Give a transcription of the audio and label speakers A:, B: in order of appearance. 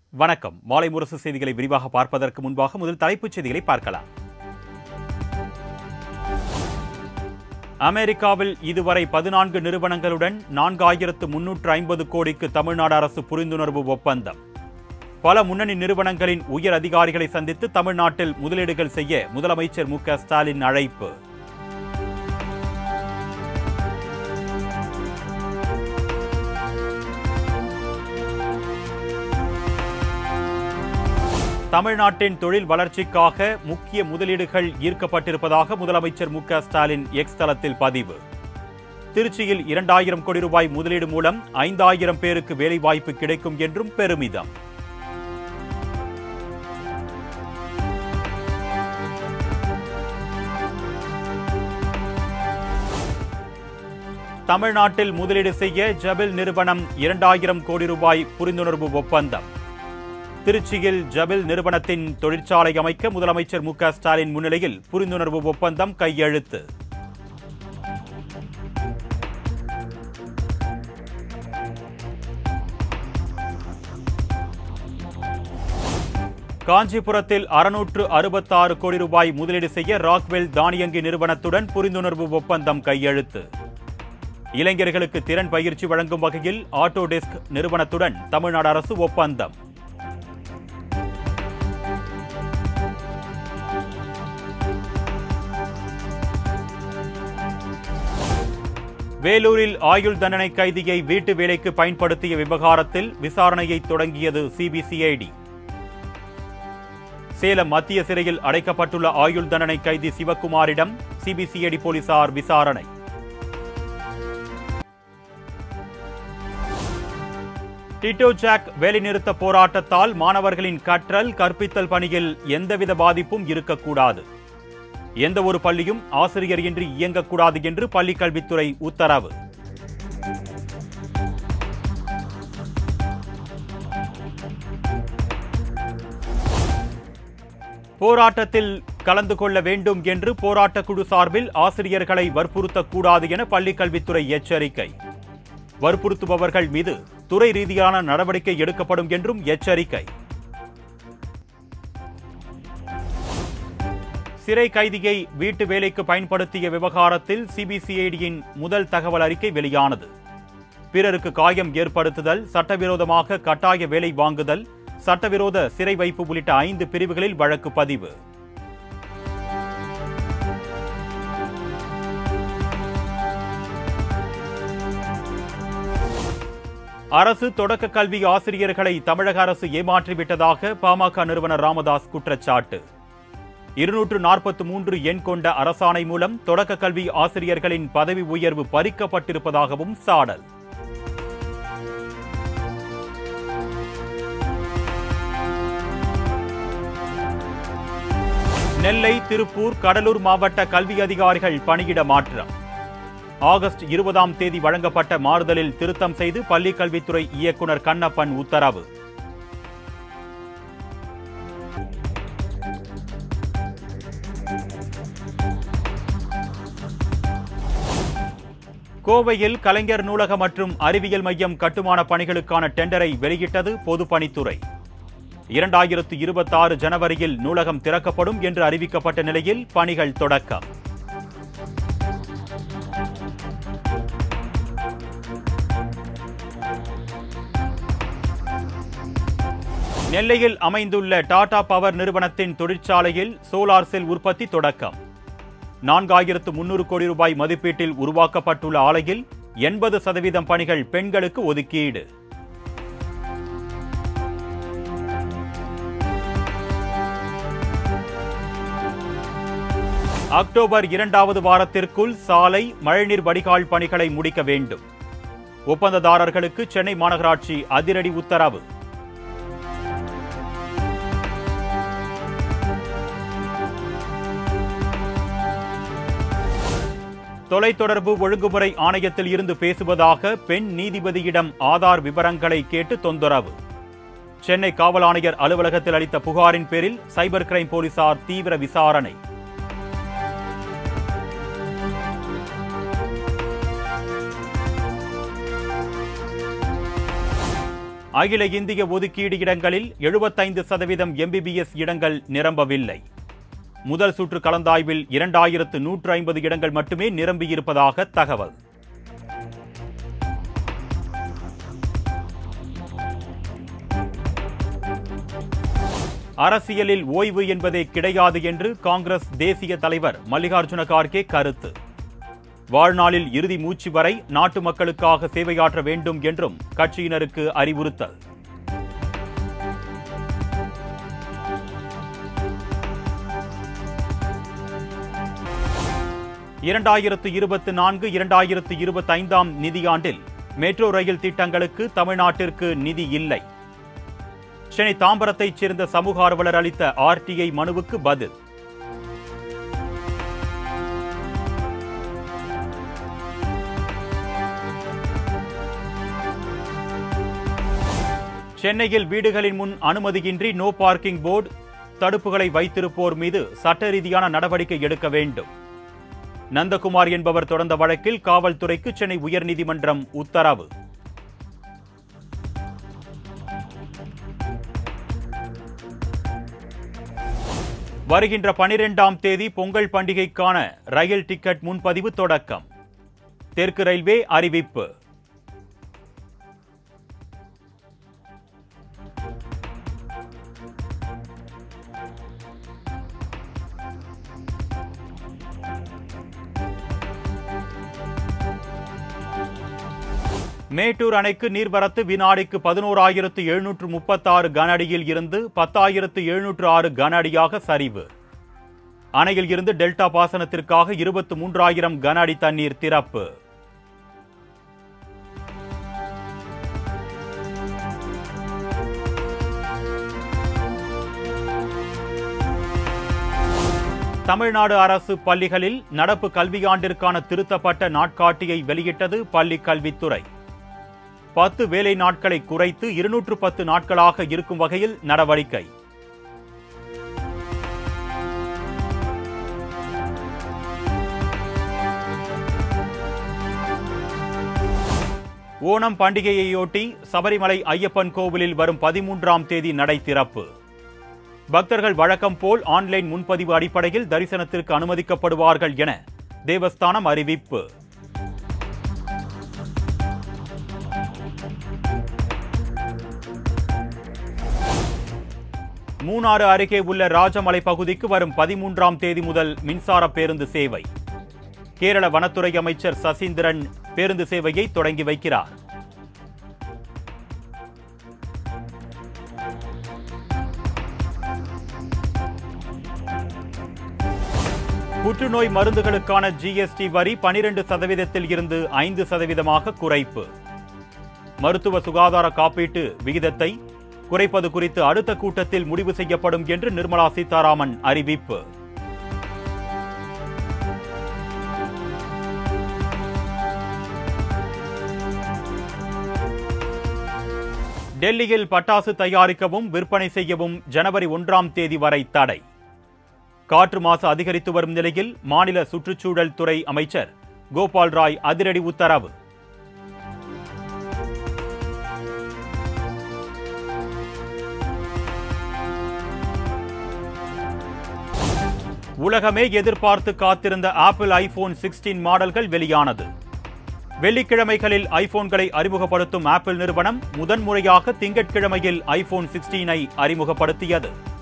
A: வணக்கம் மாலை முரசு செய்திகளை விரிவாக பார்ப்பதற்கு முன்பாக முதல் தலைப்புச் செய்திகளை பார்க்கலாம் அமெரிக்காவில் இதுவரை பதினான்கு நிறுவனங்களுடன் நான்காயிரத்து முன்னூற்று ஐம்பது கோடிக்கு தமிழ்நாடு அரசு புரிந்துணர்வு ஒப்பந்தம் பல முன்னணி நிறுவனங்களின் உயர் அதிகாரிகளை சந்தித்து தமிழ்நாட்டில் முதலீடுகள் செய்ய முதலமைச்சர் மு க ஸ்டாலின் அழைப்பு தமிழ்நாட்டின் தொழில் வளர்ச்சிக்காக முக்கிய முதலீடுகள் ஈர்க்கப்பட்டிருப்பதாக முதலமைச்சர் மு க ஸ்டாலின் எக்ஸ் தளத்தில் பதிவு திருச்சியில் இரண்டாயிரம் கோடி ரூபாய் முதலீடு மூலம் ஐந்தாயிரம் பேருக்கு வேலைவாய்ப்பு கிடைக்கும் என்றும் பெருமிதம் தமிழ்நாட்டில் முதலீடு செய்ய ஜபில் நிறுவனம் இரண்டாயிரம் கோடி ரூபாய் புரிந்துணர்வு ஒப்பந்தம் திருச்சியில் ஜபில் நிறுவனத்தின் தொழிற்சாலை அமைக்க முதலமைச்சர் மு க ஸ்டாலின் முன்னிலையில் புரிந்துணர்வு ஒப்பந்தம் கையெழுத்து காஞ்சிபுரத்தில் அறுநூற்று அறுபத்தாறு கோடி ரூபாய் முதலீடு செய்ய ராக்வெல் தானியங்கி நிறுவனத்துடன் புரிந்துணர்வு ஒப்பந்தம் கையெழுத்து இளைஞர்களுக்கு திறன் பயிற்சி வழங்கும் வகையில் ஆட்டோடெஸ்க் நிறுவனத்துடன் தமிழ்நாடு அரசு ஒப்பந்தம் வேலூரில் ஆயுள் தண்டனை கைதியை வீட்டு வேலைக்கு பயன்படுத்திய விவகாரத்தில் விசாரணையை தொடங்கியது சிபிசிஐடி சேலம் மத்திய சிறையில் அடைக்கப்பட்டுள்ள ஆயுள் தண்டனை கைதி சிவக்குமாரிடம் சிபிசிஐடி போலீசார் விசாரணை டிட்டோ ஜாக் வேலைநிறுத்த போராட்டத்தால் மாணவர்களின் கற்றல் கற்பித்தல் பணியில் எந்தவித பாதிப்பும் இருக்கக்கூடாது எந்த ஒரு பள்ளியும் ஆசிரியர் இன்றி இயங்கக்கூடாது என்று பள்ளிக் கல்வித்துறை உத்தரவு போராட்டத்தில் கலந்து கொள்ள வேண்டும் என்று போராட்டக் குழு சார்பில் ஆசிரியர்களை வற்புறுத்தக்கூடாது என பள்ளிக் கல்வித்துறை எச்சரிக்கை வற்புறுத்துபவர்கள் மீது துறை ரீதியான நடவடிக்கை எடுக்கப்படும் என்றும் எச்சரிக்கை சிறை கைதியை வீட்டு வேலைக்கு பயன்படுத்திய விவகாரத்தில் சிபிசிஐடியின் முதல் தகவல் அறிக்கை வெளியானது பிறருக்கு காயம் ஏற்படுத்துதல் சட்டவிரோதமாக கட்டாய வேலை வாங்குதல் சட்டவிரோத சிறை வைப்பு உள்ளிட்ட ஐந்து பிரிவுகளில் வழக்கு பதிவு அரசு தொடக்க கல்வி ஆசிரியர்களை தமிழக அரசு ஏமாற்றிவிட்டதாக பாமக நிறுவனர் ராமதாஸ் குற்றச்சாட்டு இருநூற்று நாற்பத்தி மூன்று எண் கொண்ட அரசாணை மூலம் தொடக்க கல்வி ஆசிரியர்களின் பதவி உயர்வு பறிக்கப்பட்டிருப்பதாகவும் சாடல் நெல்லை திருப்பூர் கடலூர் மாவட்ட கல்வி அதிகாரிகள் பணியிட மாற்றம் ஆகஸ்ட் இருபதாம் தேதி வழங்கப்பட்ட மாறுதலில் திருத்தம் செய்து பள்ளிக் கல்வித்துறை இயக்குனர் கண்ணப்பன் உத்தரவு கோவையில் கலைஞர் நூலக மற்றும் அறிவியல் மையம் கட்டுமான பணிகளுக்கான டெண்டரை வெளியிட்டது பொதுப்பணித்துறை இரண்டாயிரத்து இருபத்தாறு ஜனவரியில் நூலகம் திறக்கப்படும் என்று அறிவிக்கப்பட்ட நிலையில் பணிகள் தொடக்கம் நெல்லையில் அமைந்துள்ள டாடா பவர் நிறுவனத்தின் தொழிற்சாலையில் சோலார் செல் உற்பத்தி தொடக்கம் நான்காயிரத்து முன்னூறு கோடி ரூபாய் மதிப்பீட்டில் உருவாக்கப்பட்டுள்ள ஆலையில் எண்பது சதவீதம் பணிகள் பெண்களுக்கு ஒதுக்கீடு அக்டோபர் இரண்டாவது வாரத்திற்குள் சாலை மழைநீர் வடிகால் பணிகளை முடிக்க வேண்டும் ஒப்பந்ததாரர்களுக்கு சென்னை மாநகராட்சி அதிரடி உத்தரவு தொலைத்தொடர்பு ஒழுங்குமுறை ஆணையத்தில் இருந்து பேசுவதாக பெண் நீதிபதியிடம் ஆதார் விவரங்களை கேட்டு தொந்தரவு சென்னை காவல் ஆணையர் அலுவலகத்தில் அளித்த புகாரின் பேரில் சைபர் கிரைம் போலீசார் தீவிர விசாரணை அகில இந்திய ஒதுக்கீடு இடங்களில் எழுபத்தைந்து சதவீதம் எம்பிபிஎஸ் இடங்கள் நிரம்பவில்லை முதல் சுற்று கலந்தாய்வில் இரண்டாயிரத்து நூற்று ஐம்பது இடங்கள் மட்டுமே நிரம்பியிருப்பதாக தகவல் அரசியலில் ஓய்வு என்பதே கிடையாது என்று காங்கிரஸ் தேசிய தலைவர் மல்லிகார்ஜுன கார்கே கருத்து வாழ்நாளில் இறுதி மூச்சு வரை நாட்டு மக்களுக்காக சேவையாற்ற வேண்டும் என்றும் கட்சியினருக்கு அறிவுறுத்தல் இரண்டாயிரத்து இருபத்தி நான்கு இரண்டாயிரத்து இருபத்தி ஐந்தாம் நிதியாண்டில் மெட்ரோ ரயில் திட்டங்களுக்கு தமிழ்நாட்டிற்கு நிதி இல்லை சென்னை தாம்பரத்தைச் சேர்ந்த சமூக ஆர்வலர் அளித்த ஆர்டிஐ மனுவுக்கு பதில் சென்னையில் வீடுகளின் முன் அனுமதியின்றி நோ பார்க்கிங் போர்டு தடுப்புகளை வைத்திருப்போர் மீது சட்ட ரீதியான நடவடிக்கை எடுக்க வேண்டும் நந்தகுமார் என்பவர் தொடர்ந்த வழக்கில் காவல்துறைக்கு சென்னை உயர்நீதிமன்றம் உத்தரவு வருகின்ற பனிரெண்டாம் தேதி பொங்கல் பண்டிகைக்கான ரயில் டிக்கெட் முன்பதிவு தொடக்கம் தெற்கு ரயில்வே அறிவிப்பு மேட்டூர் அணைக்கு நீர்வரத்து வினாடிக்கு பதினோராயிரத்து எழுநூற்று முப்பத்தாறு கன அடியில் இருந்து பத்தாயிரத்து எழுநூற்று ஆறு கன அடியாக சரிவு அணையில் இருந்து டெல்டா பாசனத்திற்காக இருபத்து மூன்றாயிரம் கன அடி தண்ணீர் திறப்பு தமிழ்நாடு அரசு பள்ளிகளில் நடப்பு கல்வியாண்டிற்கான திருத்தப்பட்ட நாட்காட்டியை வெளியிட்டது பள்ளிக் கல்வித்துறை பத்து வேலை நாட்களை குறைத்து இருநூற்று பத்து நாட்களாக இருக்கும் வகையில் நடவடிக்கை ஓணம் பண்டிகையையொட்டி சபரிமலை ஐயப்பன் கோவிலில் வரும் பதிமூன்றாம் தேதி நடை திறப்பு பக்தர்கள் வழக்கம் போல் ஆன்லைன் முன்பதிவு அடிப்படையில் தரிசனத்திற்கு அனுமதிக்கப்படுவார்கள் என தேவஸ்தானம் அறிவிப்பு மூணாறு அருகே உள்ள ராஜமலை பகுதிக்கு வரும் பதிமூன்றாம் தேதி முதல் மின்சார பேருந்து சேவை கேரள வனத்துறை அமைச்சர் சசீந்திரன் பேருந்து சேவையை தொடங்கி வைக்கிறார் புற்றுநோய் மருந்துகளுக்கான ஜிஎஸ்டி வரி பனிரெண்டு சதவீதத்தில் இருந்து ஐந்து சதவீதமாக குறைப்பு மருத்துவ சுகாதார காப்பீட்டு விகிதத்தை குறைப்பது குறித்து அடுத்த கூட்டத்தில் முடிவு செய்யப்படும் என்று நிர்மலா சீதாராமன் அறிவிப்பு டெல்லியில் பட்டாசு தயாரிக்கவும் விற்பனை செய்யவும் ஜனவரி ஒன்றாம் தேதி வரை தடை காற்று மாசு அதிகரித்து வரும் நிலையில் மாநில சுற்றுச்சூழல் துறை அமைச்சர் கோபால் ராய் அதிரடி உத்தரவு உலகமே எதிர்பார்த்து காத்திருந்த ஆப்பிள் ஐபோன் சிக்ஸ்டீன் மாடல்கள் வெளியானது வெள்ளிக்கிழமைகளில் ஐபோன்களை அறிமுகப்படுத்தும் ஆப்பிள் நிறுவனம் முதன்முறையாக திங்கட்கிழமையில் ஐபோன் சிக்ஸ்டீனை அறிமுகப்படுத்தியது